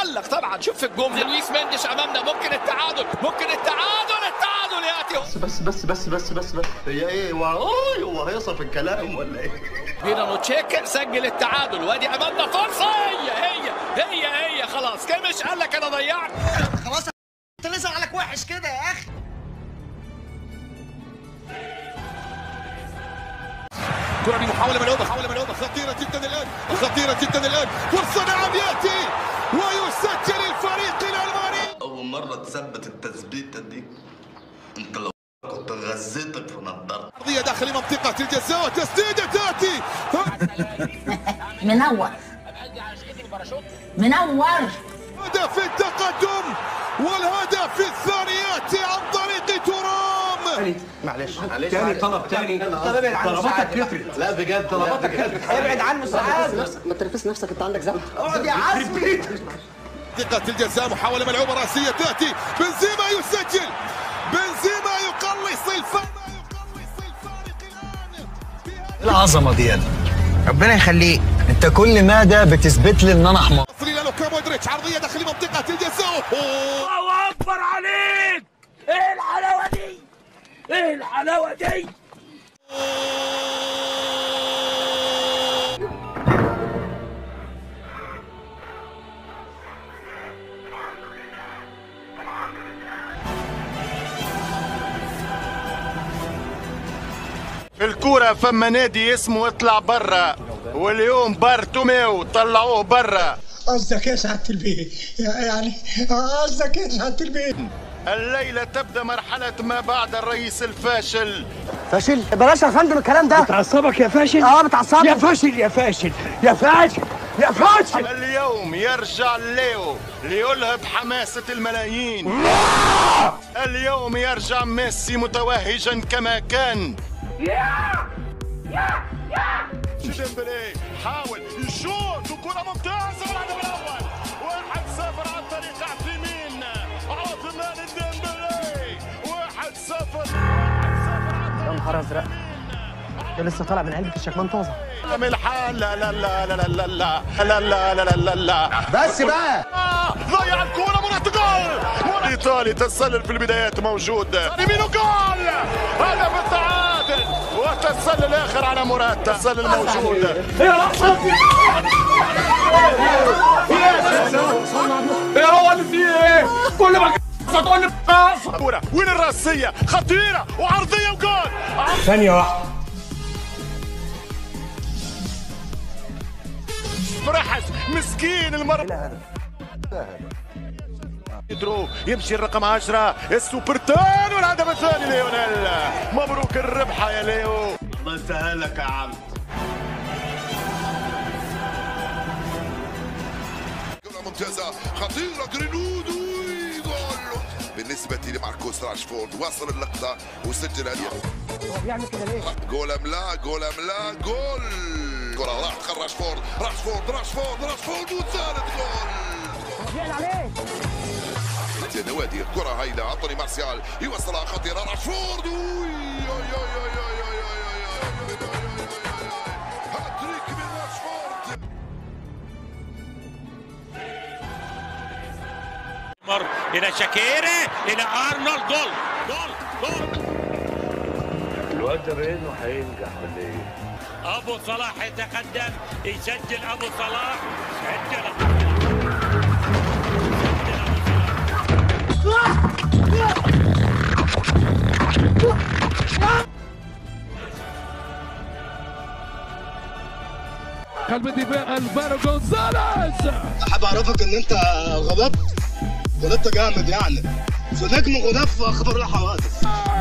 تألق طبعا شوف الجمله لويس مندش امامنا ممكن التعادل ممكن التعادل التعادل ياتي بس بس بس بس بس بس هي ايه هو هو هيصل في الكلام ولا ايه؟ بيرانو تشيك سجل التعادل وادي امامنا فرصه هي هي هي هي خلاص كمش قال لك انا ضيعت خلاص انت لسه عليك وحش كده يا اخي كرة محاولة ملعوبة محاولة ملعوبة خطيرة جدا الآن خطيرة جدا الآن فرصة نعم يأتي ويسجل الفريق الألماني أول مرة تثبت التثبيتة دي أنت لو كنت غزيتك في نضارتك أرضية داخل منطقة الجزاء تسديدة تأتي منور منور هدف التقدم والهدف الثاني يأتي عن طريق ترام معلش معلش تاني طلب تاني طب ابعد عنه طلباتك ساعات كترت لا بجد طلباتك ابعد عنه ساعات ما تنافس نفسك انت عندك زمن اقعد يا عزمي منطقة الجزاء محاولة ملعوبة رأسية تأتي بنزيما يسجل بنزيما يقلص الفرق يقلص الفارق الآن العظمه دي يلا. ربنا يخليك انت كل مدى بتثبت لي ان انا حمار وصل إلى لوكا مودريتش عرضية داخل منطقة الجزاء الله اكبر عليك ايه الحلاوه دي ايه الحلاوه دي في الكورة فما نادي اسمه اطلع برا واليوم بارتوميو طلعوه برا قصدك ايه سعاده البيه يعني قصدك ايه سعاده البيه الليلة تبدأ مرحلة ما بعد الرئيس الفاشل فاشل بلاش يا فندم الكلام ده بتعصبك يا فاشل اه بتعصبك يا فاشل يا فاشل يا فاشل يا فاشل اليوم يرجع ليو ليلهب حماسة الملايين اليوم يرجع ميسي متوهجا كما كان ديمبلي حاول يشوط وكرة ممتازة بالهدف الأول واحد صفر عن طريق عثيمين عثمان ديمبلي واحد صفر يا نهار ازرق ده لسه طالع من علبه الشكمان طازه من الحال لا لا لا لا لا لا لا لا لا لا لا لا لا بس بقى آه، ضيع الكورة مرات جول ايطالي تسلل في البدايات موجود يمينه جول هدف التعادل وتسلل الاخر على مراد تسلل موجود ايه هو اللي فيه ايه كل ما تقول لي كورة وين الراسية خطيرة وعرضية وجول ثانيه واحده فرحس مسكين المرة يدرو يمشي الرقم 10 السوبرتان والهدف الثاني ليونيل مبروك الربحة يا ليو الله يسهلك يا عم جولة ممتازة خطيرة جرينود وي، جول بالنسبة لماركوس راشفورد وصل اللقطة وسجل اليوم هو بيعمل كده ليه؟ جول ام لا جول ام لا جول كرة راحت خل راشفورد راشفورد راشفورد راشفورد وثالث جول بيعمل عليه نوادي الكرة هيدا انطوني مارسيال يوصلها خطيرة راشفورد وي، أي أي أي أي أي أي أي أي أي أي أي أي أي. هاتريك من راشفورد مر الى شاكيري الى ارنولد جول جول جول الواد ده باينه هينجح ولا ايه؟ ابو صلاح يتقدم يسجل ابو صلاح سجل قلب الدفاع الفارو جونزاليز احب اعرفك ان انت غضبت غضبت جامد يعني فنجم غضب في اخبار الحوادث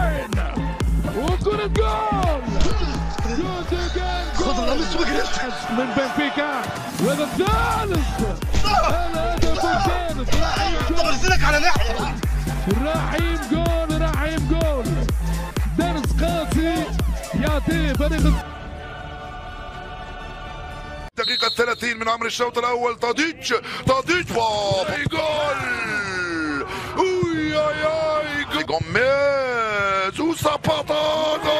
وكرة جول جوزيجان خد القميص وجريت من بنفيكا وهذا الثالث الهدف الثالث رحيم طب ارسلك على ناحيه رحيم جول رحيم جول درس قاسي يعطيه فريق دقيقة 30 من عمر الشوط الأول تاديتش تاديتش بابا جول أوي أي أي جوميز وساباتا جول